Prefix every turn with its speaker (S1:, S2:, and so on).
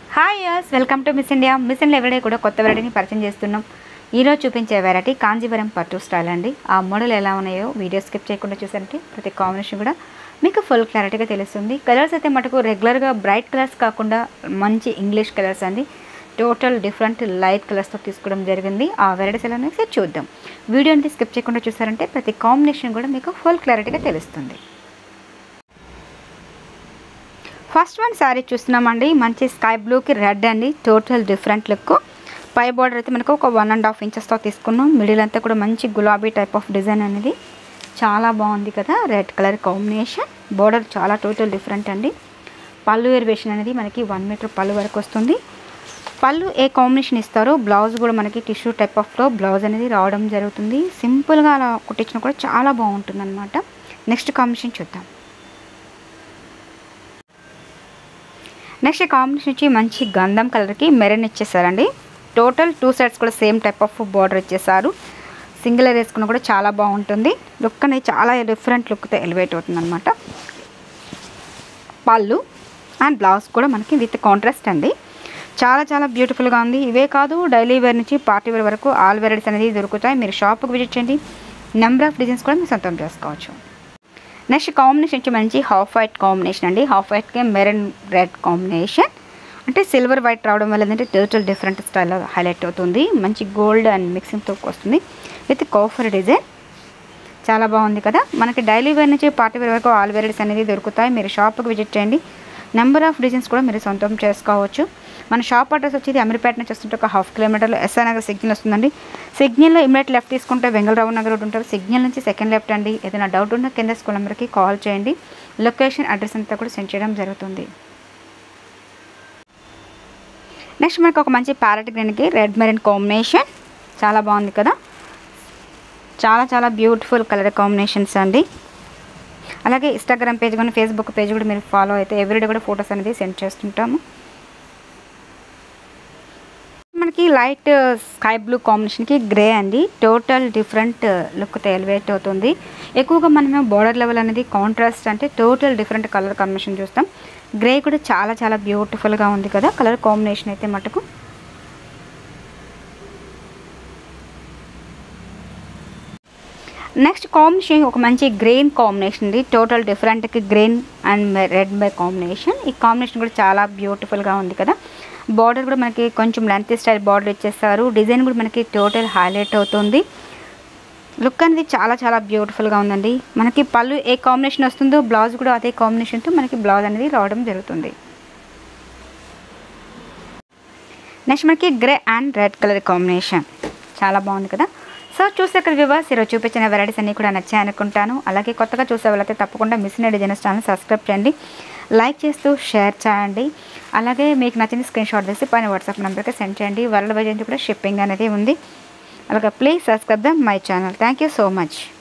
S1: hi yes welcome to Miss India Miss India everyday కూడా కొత్త వెరైటీని పరిచయం చేస్తున్నాం ఈరోజు చూపించే వెరైటీ కాంజీవరం పట్టు స్టైల్ అండి ఆ మోడల్ ఎలా ఉన్నాయో వీడియో స్కిప్ చేయకుండా చూసారంటే ప్రతి కాంబినేషన్ కూడా మీకు ఫుల్ క్లారిటీగా తెలుస్తుంది కలర్స్ అయితే మటుకు రెగ్యులర్గా బ్రైట్ కలర్స్ కాకుండా మంచి ఇంగ్లీష్ కలర్స్ అండి టోటల్ డిఫరెంట్ లైట్ కలర్స్తో తీసుకోవడం జరిగింది ఆ వెరైటీస్ ఎలా ఉన్నాయో ఒకసారి చూద్దాం వీడియోని స్కిప్ చేయకుండా చూసారంటే ప్రతి కాంబినేషన్ కూడా మీకు ఫుల్ క్లారిటీగా తెలుస్తుంది ఫస్ట్ వన్ శారీ చూస్తున్నామండి మంచి స్కై బ్లూకి రెడ్ అండి టోటల్ డిఫరెంట్ లుక్ పై బార్డర్ అయితే మనకు ఒక వన్ అండ్ హాఫ్ ఇంచెస్తో తీసుకున్నాం మిడిల్ అంతా కూడా మంచి గులాబీ టైప్ ఆఫ్ డిజైన్ అనేది చాలా బాగుంది కదా రెడ్ కలర్ కాంబినేషన్ బార్డర్ చాలా టోటల్ డిఫరెంట్ అండి పళ్ళు వేరియేషన్ అనేది మనకి వన్ మీటర్ పళ్ళు వరకు వస్తుంది పళ్ళు ఏ కాంబినేషన్ ఇస్తారో బ్లౌజ్ కూడా మనకి టిష్యూ టైప్ ఆఫ్లో బ్లౌజ్ అనేది రావడం జరుగుతుంది సింపుల్గా అలా కుట్టించినా కూడా చాలా బాగుంటుంది అనమాట నెక్స్ట్ కాంబినేషన్ చూద్దాం నెక్స్ట్ కాంబినేషన్ వచ్చి మంచి గంధం కలర్కి మెరూన్ ఇచ్చేసారండి టోటల్ టూ సైడ్స్ కూడా సేమ్ టైప్ ఆఫ్ బార్డర్ ఇచ్చేసారు సింగిల్ వేసుకున్న కూడా చాలా బాగుంటుంది లుక్ అనేది చాలా డిఫరెంట్ లుక్తో ఎలివేట్ అవుతుంది అనమాట పళ్ళు అండ్ బ్లౌజ్ కూడా మనకి విత్ కాంట్రాస్ట్ అండి చాలా చాలా బ్యూటిఫుల్గా ఉంది ఇవే కాదు డైలీ వేర్ నుంచి పార్టీ వేర్ వరకు ఆల్ వెరైటీస్ అనేది దొరుకుతాయి మీరు షాప్కి విజిట్ చేయండి నెంబర్ ఆఫ్ డిజైన్స్ కూడా మీరు సొంతం చేసుకోవచ్చు నెక్స్ట్ కాంబినేషన్ వచ్చి మంచి హాఫ్ వైట్ కాంబినేషన్ అండి హాఫ్ వైట్కి మెరూన్ రెడ్ కాంబినేషన్ అంటే సిల్వర్ వైట్ రావడం వల్ల ఏంటంటే టోటల్ డిఫరెంట్ స్టైల్లో హైలైట్ అవుతుంది మంచి గోల్డ్ అండ్ మిక్సింగ్తో వస్తుంది విత్ కోఫర్ డిజైన్ చాలా బాగుంది కదా మనకి డైలీ వేర్ నుంచి పార్టీ వేర్ వరకు ఆల్ వెరైటీస్ అనేది దొరుకుతాయి మీరు షాప్కి విజిట్ చేయండి నెంబర్ ఆఫ్ డిజైన్స్ కూడా మీరు సొంతం చేసుకోవచ్చు మన షాప్ అడ్రస్ వచ్చేది అమీర్పేట నుంచి వస్తుంటే ఒక హాఫ్ కిలోమీటర్లో ఎస్ఆర్ నగర్ సిగ్నల్ వస్తుందండి సిగ్నల్లో ఇమీడియట్ లెఫ్ట్ తీసుకుంటే వెంగళరావు నగర్ రోడ్ ఉంటారు సిగ్నల్ నుంచి సెకండ్ లెఫ్ట్ అండి ఏదైనా డౌట్ ఉన్న కింద స్కూల్ నెంబర్కి కాల్ చేయండి లొకేషన్ అడ్రస్ అంతా కూడా సెండ్ చేయడం జరుగుతుంది నెక్స్ట్ మనకు ఒక మంచి ప్యారెట్ గ్రీన్కి రెడ్ మెరీన్ కాంబినేషన్ చాలా బాగుంది కదా చాలా చాలా బ్యూటిఫుల్ కలర్ కాంబినేషన్స్ అండి అలాగే ఇన్స్టాగ్రామ్ పేజ్ కానీ ఫేస్బుక్ పేజ్ కూడా మీరు ఫాలో అయితే ఎవ్రీడే కూడా ఫొటోస్ అనేది సెండ్ చేస్తుంటాము మనకి లైట్ స్కై బ్లూ కాంబినేషన్కి గ్రే అండి టోటల్ డిఫరెంట్ లుక్ ఎలివేట్ అవుతుంది ఎక్కువగా మనము బార్డర్ లెవెల్ అనేది కాంట్రాస్ట్ అంటే టోటల్ డిఫరెంట్ కలర్ కాంబినేషన్ చూస్తాం గ్రే కూడా చాలా చాలా బ్యూటిఫుల్గా ఉంది కదా కలర్ కాంబినేషన్ అయితే మటుకు నెక్స్ట్ కాంబినేషన్ ఒక మంచి గ్రీన్ కాంబినేషన్ ఉంది టోటల్ డిఫరెంట్కి green and red by combination ఈ కాంబినేషన్ కూడా చాలా బ్యూటిఫుల్గా ఉంది కదా బార్డర్ కూడా మనకి కొంచెం లెంత్ స్టైల్ బార్డర్ ఇచ్చేస్తారు డిజైన్ కూడా మనకి టోటల్ హైలైట్ అవుతుంది లుక్ అనేది చాలా చాలా బ్యూటిఫుల్గా ఉందండి మనకి పళ్ళు ఏ కాంబినేషన్ వస్తుందో బ్లౌజ్ కూడా అదే కాంబినేషన్తో మనకి బ్లౌజ్ అనేది రావడం జరుగుతుంది నెక్స్ట్ మనకి grey and red colour combination చాలా బాగుంది కదా సో చూసే ఇక్కడ వివర్స్ ఈరోజు చూపించిన వెరైటీస్ అన్నీ కూడా నచ్చాయి అనుకుంటాను అలాగే కొత్తగా చూసే వాళ్ళైతే తప్పకుండా మిస్ అయిన డిజైనర్స్ ఛానల్ సబ్స్క్రైబ్ చేయండి లైక్ చేస్తూ షేర్ చేయండి అలాగే మీకు నచ్చిన స్క్రీన్ షాట్ వేసి పైన వాట్సాప్ నెంబర్కి సెండ్ చేయండి వరల్డ్ వైజ్ కూడా షిప్పింగ్ అనేది ఉంది అలాగే please subscribe the my channel thank you so much